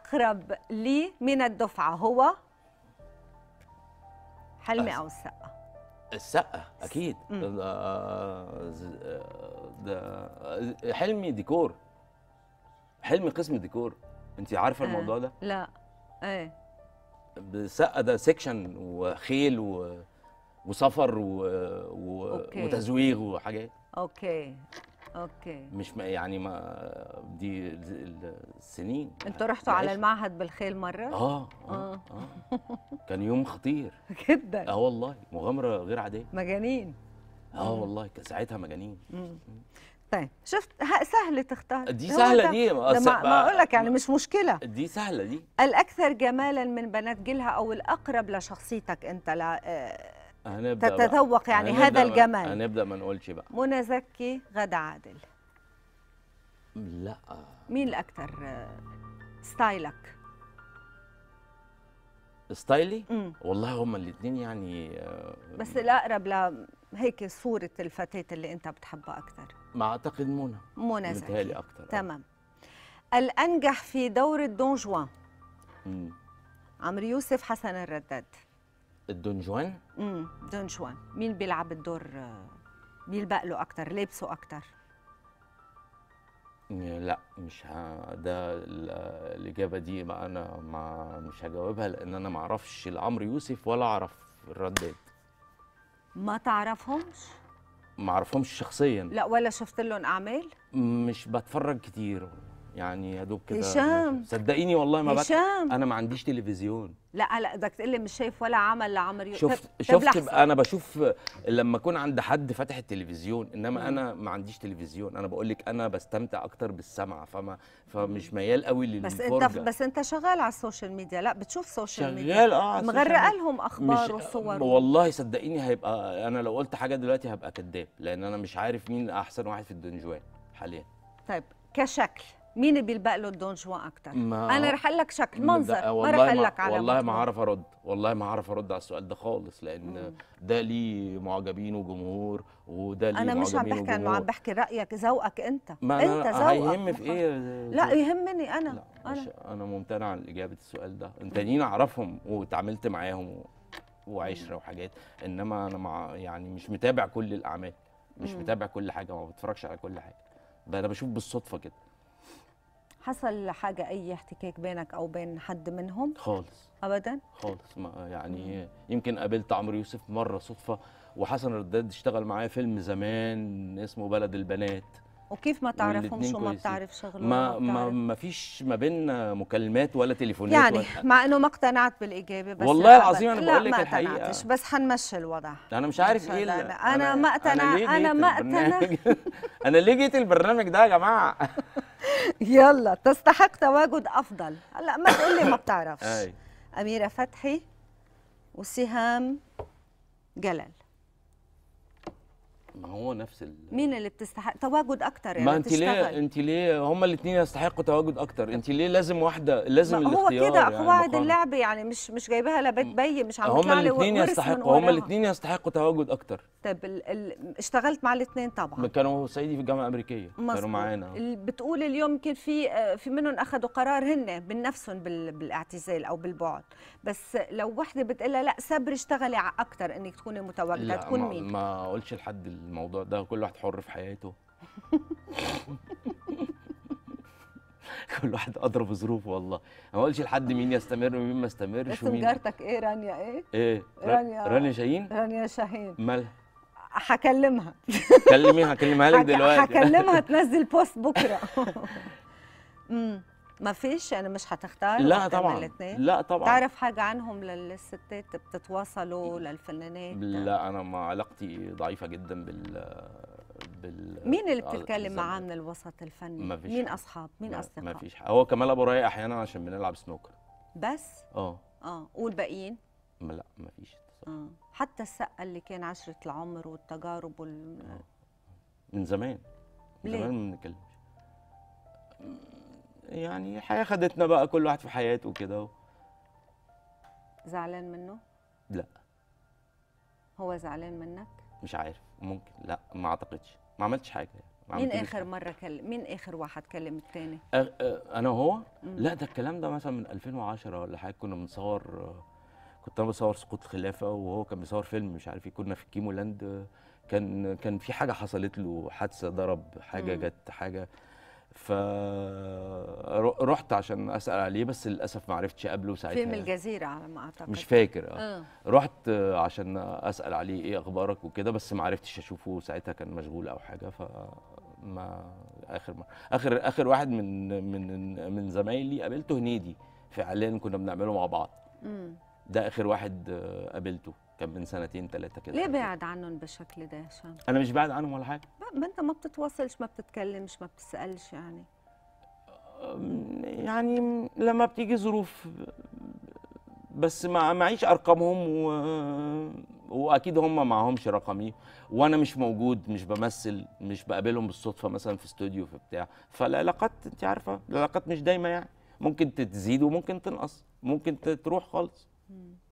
الأقرب لي من الدفعة هو حلمي أس- أو السقا السقه اكيد مم. ده, ده حلمي ديكور حلمي قسم ديكور انت عارفه آه. الموضوع ده لا ايه السقه ده سيكشن وخيل و... وسفر و... و... أوكي. وتزويغ وحاجات اوكي اوكي مش ما يعني ما دي ال- السنين انتوا رحتوا على العشرة. المعهد بالخيل مرة؟ اه اه, آه. آه. كان يوم خطير جدا اه والله مغامره غير عاديه مجانين اه والله كان ساعتها مجانين طيب شفت ها- سهلة تختار دي هو سهلة ده- دي، ده ما- ما, ما اقول لك يعني مش مشكلة دي سهله دي الأكثر جمالا من بنات جيلها أو الأقرب لشخصيتك أنت لا آه، هنبدا بقى. تتذوق يعني هنبدأ هذا ما- الجمال. هنبدا ما نقولش بقى منى زكي غدا عادل لا مين الأكثر آه، ستايلك؟ ستايلي مم. والله هما الاثنين يعني آه، بس الأقرب لهيك صورة الفتاة اللي أنت بتحبها أكثر ما اعتقد منى منى متهيألي زكي اكتر آه. تمام الأنجح في دور الدون جوان مم. عمرو يوسف حسن الرداد الدون جوان امم دون جوان مين بيلعب الدور آه، بيلبق له اكثر لابسه اكثر لا مش ه... ده ال- الاجابه دي ما انا ما مش هجاوبها لان انا ما اعرفش لا عمرو يوسف ولا اعرف الرداد ما تعرفهمش ما اعرفهمش شخصيا لا ولا شفت لهم اعمال مش بتفرج كتير يعني يا دوب كده هشام. صدقيني والله ما بت... هشام. انا ما عنديش تلفزيون لا لا بدك تقول لي مش شايف ولا عمل لعمرو يوسف شفت طب- طب شفت لحظة. بقى انا بشوف لما اكون عند حد فاتح التلفزيون انما انا ما عنديش تلفزيون انا بقول لك انا بستمتع اكتر بالسمع فما فمش ميال قوي بس للفرجه انت بس انت شغال على السوشيال ميديا لا بتشوف سوشيال ميديا شغال اه على السوشيال مغرقه ميديا. لهم اخبار مش وصور والله صدقيني هيبقى انا لو قلت حاجه دلوقتي هبقى كذاب لان انا مش عارف مين احسن واحد في الدنجوان حاليا طيب كشكل مين بيلبق له الدون جوان اكثر ما- انا رح اقول لك شكل ده- منظر ما والله رح اقول لك على والله ما مطلوب. هعرف ارد والله ما هعرف ارد على السؤال ده خالص لان ده ليه معجبين وجمهور وده ليه انا مش عم معجبين بحكي عن عم وجمهور. بحكي رايك ذوقك انت ما انت انا ذوقك هيهم في مخ- ايه لا يهمني انا لا انا مش انا ممتنع عن اجابه السؤال ده التانيين اعرفهم واتعاملت معاهم و... وعشره وحاجات انما انا مع يعني مش متابع كل الاعمال مش متابع كل حاجه ما بتفرجش على كل حاجه ده انا بشوف بالصدفه كده حصل حاجه اي احتكاك بينك او بين حد منهم خالص ابدا خالص ما يعني يمكن قابلت عمرو يوسف مره صدفه وحسن رداد اشتغل معايا فيلم زمان اسمه بلد البنات وكيف ما تعرفهمش والاتنين وما كويسين. بتعرف شغلهم ما وما ما بتعرف. ما فيش ما بيننا مكالمات ولا تليفونات يعني ولا مع انه ما اقتنعت بالاجابه بس والله لا العظيم أبد. أنا لا بقول لك ما الحقيقة. اقتنعتش بس حنمشي الوضع انا مش عارف مش ايه لا، ال- لا، أنا ما أقتنع- ليه أنا جيت ما أقتنع. البرنامج؟ انا ليه جيت البرنامج ده يا جماعه يلا تستحق تواجد افضل هلا ما تقول لي ما بتعرفش اي اميره فتحي وسهام جلال ما هو نفس ال... مين اللي بتستحق تواجد اكثر يعني ما انت ليه تشتغل. انت ليه هما الاثنين يستحقوا تواجد اكتر انت ليه لازم واحده لازم ما هو الاختيار كده يعني قواعد مقارنة. اللعبه يعني مش مش جايباها لبيت بي مش عم هما يطلع لي الاثنين ورث من يستحقوا هما وراها. الاثنين يستحقوا تواجد اكتر طيب ال... ال... اشتغلت مع الاثنين طبعا كانوا صعيدي في الجامعه الامريكيه مظبوط. كانوا معانا ال- بتقول اليوم يمكن في آه، في منهم اخذوا قرار هن من نفسهم بال- بالاعتزال او بالبعد بس لو وحده بتقلها لا صبري اشتغلي اكثر انك تكوني متواجده لا تكون ما, مين ما اقولش لحد الموضوع ده كل واحد حر في حياته كل واحد ادرى بظروفه والله ما اقولش لحد مين يستمر ومين ما يستمرش اسم ومين جارتك ايه رانيا ايه ايه رانيا- رانيا شاهين رانيا شاهين مالها حكلمها كلميها هكلمها لك حك- دلوقتي حكلمها تنزل بوست بكره امم ما فيش يعني مش حتختار لا واحدة من طبعا الاثنين لا طبعا تعرف حاجه عنهم للستات بتتواصلوا للفنانات لا انا ما علاقتي ضعيفه جدا بال بال مين اللي آه، بتتكلم معاه الزمن. من الوسط الفني ما فيش مين حد. اصحاب مين ما- اصدقاء ما فيش حاجة. هو كمال ابو رايق احيانا عشان بنلعب سنوكر بس اه اه والباقيين ما لا ما فيش اتصال. اه حتى السقه اللي كان عشره العمر والتجارب وال... من زمان من ليه؟ زمان ما بنتكلمش يعني الحياه خدتنا بقى كل واحد في حياته كده زعلان منه لا هو زعلان منك مش عارف ممكن لا ما اعتقدش ما عملتش حاجه يعني ما مين عملتلوش اخر حاجة. مره كلم مين اخر واحد كلم الثاني أ- أ- انا وهو مم. لا ده الكلام ده مثلا من 2010 ولا حاجه كنا بنصور كنت انا بصور سقوط الخلافه وهو كان بيصور فيلم مش عارف ايه كنا في كيمو لاند كان كان في حاجه حصلت له حادثه ضرب حاجه مم. جت حاجه فرحت عشان اسال عليه بس للاسف ما عرفتش اقابله ساعتها فيلم الجزيره على ما اعتقد مش فاكر اه اه رحت عشان اسال عليه ايه اخبارك وكده بس ما عرفتش اشوفه ساعتها كان مشغول او حاجه ف ما اخر ما اخر اخر واحد من من من زمايلي قابلته هنيدي في اعلان كنا بنعمله مع بعض مم. ده اخر واحد آه، قابلته كان من سنتين ثلاثه كده ليه بعد عنهم بالشكل ده هشام انا مش بعد عنهم ولا حاجه ما انت ما بتتواصلش ما بتتكلمش ما بتسالش يعني أم، يعني لما بتيجي ظروف بس ما معيش ارقامهم و... واكيد هم معهمش رقمي وانا مش موجود مش بمثل مش بقابلهم بالصدفه مثلا في استوديو في بتاع فالعلاقات انت عارفه العلاقات مش دايما يعني ممكن تزيد وممكن تنقص ممكن ت- تروح خالص